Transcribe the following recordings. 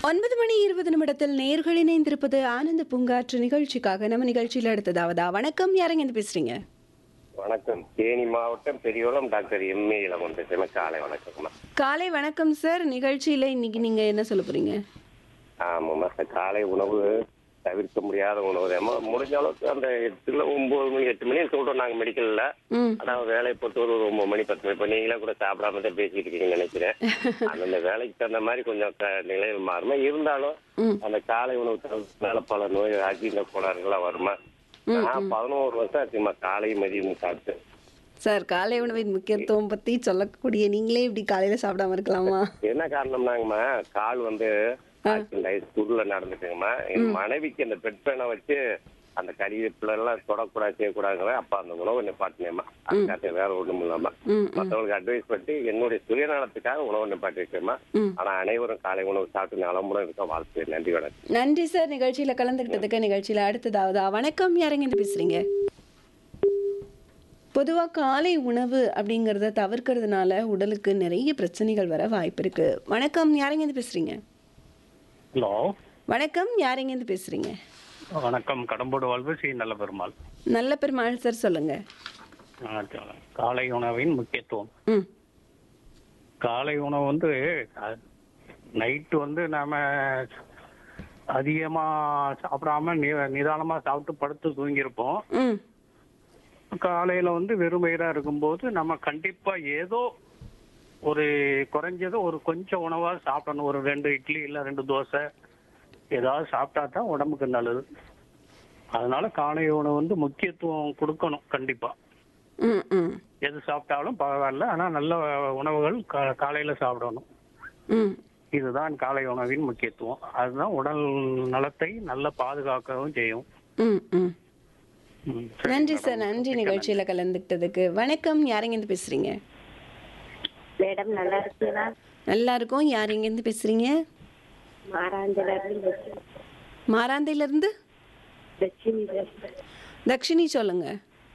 ஒன்பது மணி இருபது நிமிடத்தில் நேர்கள் இணைந்திருப்பது ஆனந்த பூங்காற்று நிகழ்ச்சிக்காக நம்ம நிகழ்ச்சியில் அடுத்ததாவதா வணக்கம் யாருங்க இருந்து பேசுறீங்க வணக்கம் தேனி மாவட்டம் பெரியகுளம் டாக்டர் எம்ஏ இளவன் பேசுகிறேன் காலை வணக்கம்மா காலை வணக்கம் சார் நிகழ்ச்சியில இன்னைக்கு நீங்க என்ன சொல்ல போறீங்க ஆமாம்மா இந்த காலை உணவு தவிர்க்க முடியாத உணவு தான் முடிஞ்ச அளவுக்கு அந்த எட்டுல ஒன்பது மணி எட்டு மணி சொல்றோம் நாங்கள் மெடிக்கல்ல ம் ஆனால் வேலையை பொறுத்த ஒரு ஒன்பது மணி பத்து மணி இப்போ நீங்களே கூட சாப்பிடாம தான் பேசிட்டு இருக்கீங்கன்னு நினைக்கிறேன் அந்தந்த வேலைக்கு தகுந்த மாதிரி கொஞ்சம் க- நிலைகள் மாறுமா இருந்தாலும் ம் அந்த காலை உணவு தவிர்த்தனால பல நோய் அஜீர்ண கோளாறுகள்லாம் வருமா நான் பதினோரு வருஷம் ஆச்சுமா காலை மதியம் சாப்பிட்டு சார் காலை உணவின் முக்கியத்துவம் பத்தி சொல்லக்கூடிய நீங்களே இப்படி காலையில சாப்பிடாம இருக்கலாமா என்ன காரணம்னாங்கம்மா கால் வந்து ஸ்கூல்ல நடந்துட்டுங்கம்மா என் மனைவிக்கு அந்த பெட் பேனை வச்சு அந்த கறிவேப்பில எல்லாம் தொடக்கூடாது செய்யக்கூடாதுங்க அப்ப அந்த உணவை நிப்பாட்டினேம்மா அதுக்காக வேற ஒண்ணும் இல்லாம ம் மற்றவங்களுக்கு அட்வைஸ் பண்ணி என்னுடைய சுயநலத்துக்காக உணவை நிப்பாட்டி இருக்கேம்மா ம். ஆனா அனைவரும் காலை உணவு சாப்பிட்டு நலமுடன் இருக்க வாழ்த்து நன்றி வணக்கம் நன்றி சார் நிகழ்ச்சியில கலந்துக்கிட்டதுக்கு நிகழ்ச்சியில அடுத்ததாவதா வணக்கம் யாருங்க இருந்து பேசுறீங்க பொதுவாக காலை உணவு அப்படிங்கிறத தவிர்க்கிறதுனால உடலுக்கு நிறைய பிரச்சனைகள் வர வாய்ப்பு இருக்கு வணக்கம் யாருங்க இருந்து பேசுறீங்க ஹலோ வணக்கம் யாருங்க இருந்து பேசுறீங்க வணக்கம் கடம்போடு வாழ்வு ஸ்ரீ நல்ல பெருமாள் நல்ல பெருமாள் சார் சொல்லுங்க ஆ, காலை உணவின் முக்கியத்துவம் ம் காலை உணவு வந்து நைட்டு வந்து நாம அதிகமா சாப்பிடாம நி- நிதானமா சாப்பிட்டு படுத்து தூங்கியிருப்போம் ம் காலையில வந்து வெறும் வயிறா இருக்கும்போது நம்ம கண்டிப்பா ஏதோ ஒரு குறைஞ்சது ஒரு கொஞ்சம் உணவா சாப்பிடணும் ஒரு ரெண்டு இட்லி இல்ல ரெண்டு தோசை ஏதாவது சாப்பிட்டா தான் உடம்புக்கு நல்லது அதனால காலை உணவு வந்து முக்கியத்துவம் கொடுக்கணும் கண்டிப்பா ம் ம் எது சாப்பிட்டாலும் பரவாயில்ல ஆனா நல்ல உணவுகள் கா- காலையில சாப்பிடணும் ம் இதுதான் காலை உணவின் முக்கியத்துவம் அதுதான் உடல் நலத்தை நல்ல பாதுகாக்கவும் செய்யும் ம் ம் ம், சரி நன்றி மேடம். சார் நன்றி நிகழ்ச்சியில கலந்துக்கிட்டதுக்கு வணக்கம் யாருங்க இருந்து பேசுறீங்க மேடம் நல்லா இருக்கீங்களா நல்லா இருக்கும் யார் இருந்து பேசுறீங்க மாராஞ்சல இருந்து லட்சுமி- மாராந்தையில இருந்து லட்சுமி பேசுறேன். தக்ஷினி சொல்லுங்க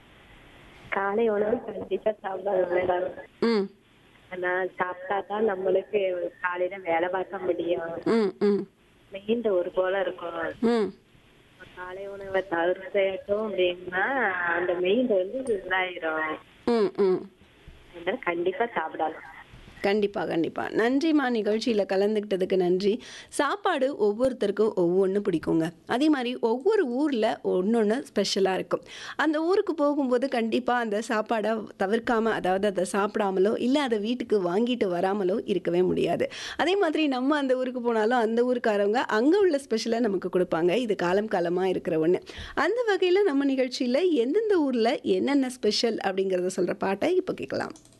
காலை உணவு கண்டிப்பா சாப்பிடணும் மேடம் ம் ஆனா சாப்பிட்டா தான் நம்மளுக்கு காலையில வேலை பார்க்க முடியும் ம் ம் மைண்ட் ஒரு போல இருக்கும் ம் காலை உணவை தவிர்த்துட்டோம் அப்படின்னா அந்த மைண்ட் வந்து இதாயிரும் ம் ம் அதனால கண்டிப்பா சாப்பிடலாம் கண்டிப்பாக கண்டிப்பாக நன்றிம்மா நிகழ்ச்சியில் கலந்துக்கிட்டதுக்கு நன்றி சாப்பாடு ஒவ்வொருத்தருக்கும் ஒவ்வொன்று பிடிக்குங்க அதே மாதிரி ஒவ்வொரு ஊரில் ஒன்று ஸ்பெஷலாக இருக்கும் அந்த ஊருக்கு போகும்போது கண்டிப்பாக அந்த சாப்பாடை தவிர்க்காம அதாவது அதை சாப்பிடாமலோ இல்லை அதை வீட்டுக்கு வாங்கிட்டு வராமலோ இருக்கவே முடியாது அதே மாதிரி நம்ம அந்த ஊருக்கு போனாலும் அந்த ஊருக்காரவங்க அங்கே உள்ள ஸ்பெஷலை நமக்கு கொடுப்பாங்க இது காலம் காலமாக இருக்கிற ஒன்று அந்த வகையில் நம்ம நிகழ்ச்சியில் எந்தெந்த ஊரில் என்னென்ன ஸ்பெஷல் அப்படிங்கிறத சொல்கிற பாட்டை இப்போ கேட்கலாம்